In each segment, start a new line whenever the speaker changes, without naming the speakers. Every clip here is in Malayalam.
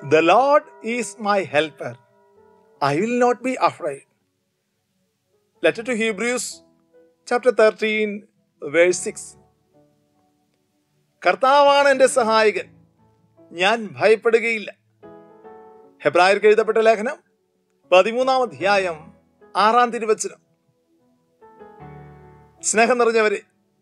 the lord is my helper I will not be afraid letter to Hebrews chapter thirteen verse six കർത്താവാണ് എൻ്റെ സഹായകൻ ഞാൻ ഭയപ്പെടുകയില്ല ഹെബ്രായർക്ക് എഴുതപ്പെട്ട ലേഖനം പതിമൂന്നാം അധ്യായം ആറാം തിരുവച്ചനം സ്നേഹം നിറഞ്ഞവരെ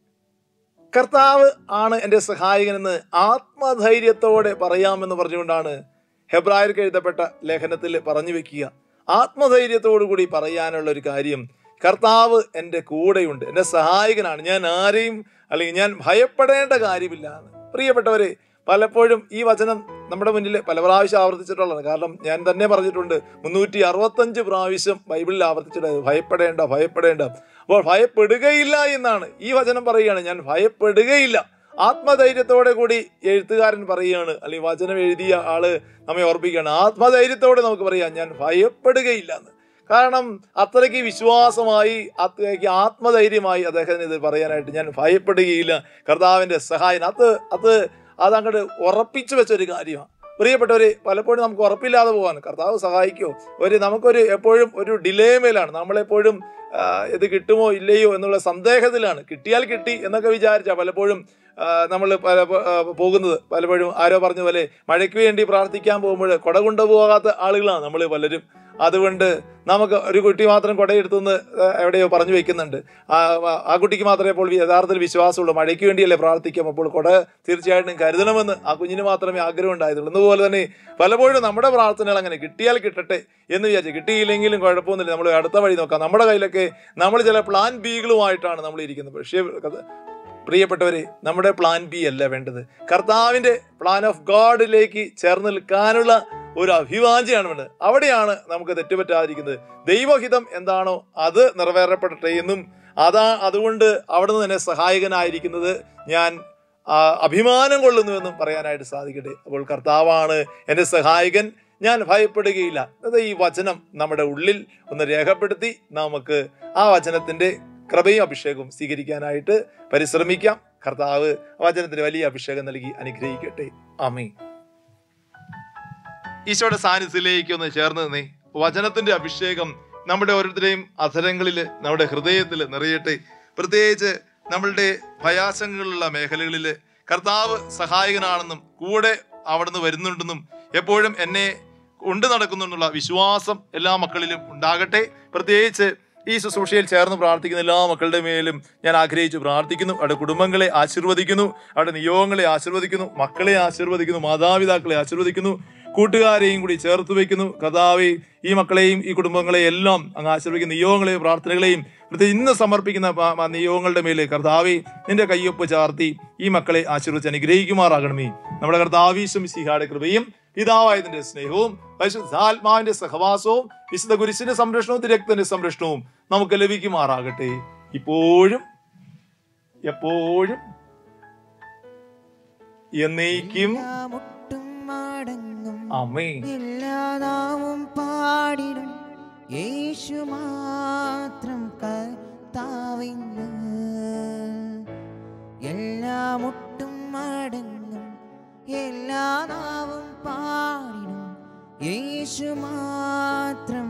കർത്താവ് ആണ് എൻ്റെ സഹായകനെന്ന് ആത്മധൈര്യത്തോടെ പറയാമെന്ന് പറഞ്ഞുകൊണ്ടാണ് ഹെബ്രായർക്ക് എഴുതപ്പെട്ട ലേഖനത്തിൽ പറഞ്ഞു വെക്കുക ആത്മധൈര്യത്തോടു കൂടി പറയാനുള്ള ഒരു കാര്യം കർത്താവ് എൻ്റെ കൂടെയുണ്ട് എൻ്റെ സഹായകനാണ് ഞാൻ ആരെയും അല്ലെങ്കിൽ ഞാൻ ഭയപ്പെടേണ്ട കാര്യമില്ല എന്ന് പ്രിയപ്പെട്ടവരെ പലപ്പോഴും ഈ വചനം നമ്മുടെ മുന്നിൽ പല പ്രാവശ്യം ആവർത്തിച്ചിട്ടുള്ളതാണ് കാരണം ഞാൻ തന്നെ പറഞ്ഞിട്ടുണ്ട് മുന്നൂറ്റി അറുപത്തഞ്ച് പ്രാവശ്യം ബൈബിളിൽ ആവർത്തിച്ചിട്ടുണ്ട് ഭയപ്പെടേണ്ട ഭയപ്പെടേണ്ട അപ്പോൾ ഭയപ്പെടുകയില്ല എന്നാണ് ഈ വചനം പറയുകയാണ് ഞാൻ ഭയപ്പെടുകയില്ല ആത്മധൈര്യത്തോടെ കൂടി എഴുത്തുകാരൻ പറയുകയാണ് അല്ലെങ്കിൽ വചനം എഴുതിയ ആള് നമ്മെ ഓർപ്പിക്കുകയാണ് ആത്മധൈര്യത്തോടെ നമുക്ക് പറയാം ഞാൻ ഭയപ്പെടുകയില്ല എന്ന് കാരണം അത്രയ്ക്ക് വിശ്വാസമായി അത്രയ്ക്ക് ആത്മധൈര്യമായി അദ്ദേഹത്തിന് ഇത് പറയാനായിട്ട് ഞാൻ ഭയപ്പെടുകയില്ല കർത്താവിൻ്റെ സഹായം അത് അത് അതങ്ങോട്ട് ഉറപ്പിച്ചു വെച്ചൊരു കാര്യമാണ് പ്രിയപ്പെട്ടവരെ പലപ്പോഴും നമുക്ക് ഉറപ്പില്ലാതെ പോകാൻ കർത്താവ് സഹായിക്കുമോ ഒരു നമുക്കൊരു എപ്പോഴും ഒരു ഡിലേമേലാണ് നമ്മളെപ്പോഴും ആ, ഇത് കിട്ടുമോ ഇല്ലയോ എന്നുള്ള സന്ദേഹത്തിലാണ് കിട്ടിയാൽ കിട്ടി എന്നൊക്കെ വിചാരിച്ചാൽ പലപ്പോഴും നമ്മൾ പല ആ, പോകുന്നത് പലപ്പോഴും ആരോ പറഞ്ഞ പോലെ മഴയ്ക്ക് വേണ്ടി പ്രാർത്ഥിക്കാൻ പോകുമ്പോൾ കുട കൊണ്ടുപോകാത്ത ആളുകളാണ് നമ്മൾ പലരും അതുകൊണ്ട് നമുക്ക് ഒരു കുട്ടി മാത്രം കുടയെടുത്തുനിന്ന് എവിടെയോ പറഞ്ഞു വെക്കുന്നുണ്ട് ആ ആ കുട്ടിക്ക് മാത്രമേ ഇപ്പോൾ യഥാർത്ഥത്തിൽ വിശ്വാസമുള്ളൂ മഴയ്ക്ക് വേണ്ടിയല്ലേ പ്രാർത്ഥിക്കാം അപ്പോൾ കുട തീർച്ചയായിട്ടും കരുതണമെന്ന് ആ കുഞ്ഞിന് മാത്രമേ ആഗ്രഹം ഉണ്ടായതുള്ളൂ എന്നതുപോലെ തന്നെ പലപ്പോഴും നമ്മുടെ പ്രാർത്ഥനകൾ അങ്ങനെ കിട്ടിയാൽ കിട്ടട്ടെ എന്ന് വിചാരിച്ചു കിട്ടിയില്ലെങ്കിലും കുഴപ്പമൊന്നുമില്ല നമ്മൾ അടുത്ത വഴി നോക്കാം നമ്മുടെ കയ്യിലൊക്കെ നമ്മൾ ചില പ്ലാൻ ബികളുമായിട്ടാണ് നമ്മൾ ഇരിക്കുന്നത് പക്ഷേ കഥ- പ്രിയപ്പെട്ടവരെ നമ്മുടെ പ്ലാൻ ബി അല്ല വേണ്ടത് കർത്താവിൻ്റെ പ്ലാൻ ഓഫ് ഗോഡിലേക്ക് ചേർന്ന് നിൽക്കാനുള്ള ഒരു അഭിവാഞ്ചയാണ് വേണ്ടത് അവിടെയാണ് നമുക്ക് തെറ്റുപറ്റാതിരിക്കുന്നത് ദൈവഹിതം എന്താണോ അത് നിറവേറപ്പെടട്ടെ എന്നും അതാ അതുകൊണ്ട് അവിടുന്ന് തന്നെ സഹായകനായിരിക്കുന്നത് ഞാൻ ആ, അഭിമാനം കൊള്ളുന്നുവെന്നും പറയാനായിട്ട് സാധിക്കട്ടെ അപ്പോൾ കർത്താവാണ് എൻ്റെ സഹായകൻ ഞാൻ ഭയപ്പെടുകയില്ല അത് ഈ വചനം നമ്മുടെ ഉള്ളിൽ ഒന്ന് രേഖപ്പെടുത്തി നമുക്ക് ആ വചനത്തിൻ്റെ കൃപയും അഭിഷേകവും സ്വീകരിക്കാനായിട്ട് പരിശ്രമിക്കാം കർത്താവ് ആ വചനത്തിന് വലിയ അഭിഷേകം നൽകി അനുഗ്രഹിക്കട്ടെ ആമേ ഈശോയുടെ സാന്നിധ്യത്തിലേക്ക് ഒന്ന് ചേർന്ന് നിന്നേ വചനത്തിന്റെ അഭിഷേകം നമ്മുടെ ഓരോരുത്തരെയും അധരങ്ങളിൽ നമ്മുടെ ഹൃദയത്തിൽ നിറയട്ടെ പ്രത്യേകിച്ച് നമ്മളുടെ ഭയാശങ്കകളുള്ള മേഖലകളിൽ കർത്താവ് സഹായകനാണെന്നും കൂടെ അവിടുന്ന് വരുന്നുണ്ടെന്നും എപ്പോഴും എന്നെ കൊണ്ടു നടക്കുന്നുള്ള വിശ്വാസം എല്ലാ മക്കളിലും ഉണ്ടാകട്ടെ പ്രത്യേകിച്ച് ഈ ശുശ്രൂഷയിൽ ചേർന്ന് പ്രാർത്ഥിക്കുന്ന എല്ലാ മക്കളുടെ മേലും ഞാൻ ആഗ്രഹിച്ചു പ്രാർത്ഥിക്കുന്നു അവരുടെ കുടുംബങ്ങളെ ആശീർവദിക്കുന്നു അവരുടെ നിയോഗങ്ങളെ ആശീർവദിക്കുന്നു മക്കളെ ആശീർവദിക്കുന്നു മാതാപിതാക്കളെ ആശീർവദിക്കുന്നു കൂട്ടുകാരെയും കൂടി ചേർത്ത് വയ്ക്കുന്നു കഥാവെ ഈ മക്കളെയും ഈ കുടുംബങ്ങളെയും എല്ലാം അങ്ങ് ആശീർവദിക്കുന്ന നിയോഗങ്ങളെയും പ്രാർത്ഥനകളെയും പ്രത്യേകിച്ച് ഇന്ന് സമർപ്പിക്കുന്ന പ- പ- നിയോഗങ്ങളുടെ മേലെ കർത്താവെ നിന്റെ കയ്യൊപ്പ് ചാർത്തി ഈ മക്കളെ ആശീർവദിച്ച് അനുഗ്രഹിക്കുമാറാകണമേ നമ്മുടെ കർത്താവീശം സിഹായുടെ കൃപയും പിതാവായതിന്റെ സ്നേഹവും പരിശുദ്ധാത്മാവിന്റെ സഹവാസവും വിശുദ്ധ കുരിശിന്റെ സംരക്ഷണവും തിരക്തന്റെ സംരക്ഷണവും നമുക്ക് ലഭിക്കുമാറാകട്ടെ ഇപ്പോഴും എപ്പോഴും എന്നേക്കും
എല്ലാ മുട്ടും മടങ്ങും
അമ്മേ
എല്ലാ നാവും പാടിടും യേശു മാത്രം കർത്താവിന്ന് എല്ലാ മുട്ടും മടങ്ങും എല്ലാ നാവും പാടിടും യേശു മാത്രം